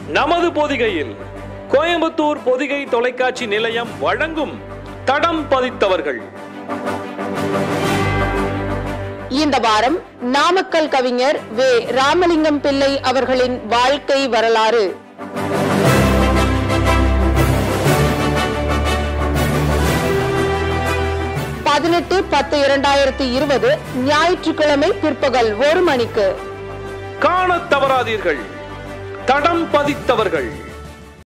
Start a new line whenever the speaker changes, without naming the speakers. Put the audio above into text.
நமது பொதிகையில் கோயம்புத்தூர் பொதிகை தொலைக்காட்சி நிலையம் வழங்கும் தடம் பதித்தவர்கள்
இந்த வாரம் நாமக்கல் கவிஞர் வே ராமலிங்கம் பிள்ளை அவர்களின் வாழ்க்கை வரலாறு பதினெட்டு பத்து இரண்டாயிரத்தி இருபது ஞாயிற்றுக்கிழமை பிற்பகல் ஒரு மணிக்கு
காணத் தவறாதீர்கள் தடம் பதித்தவர்கள்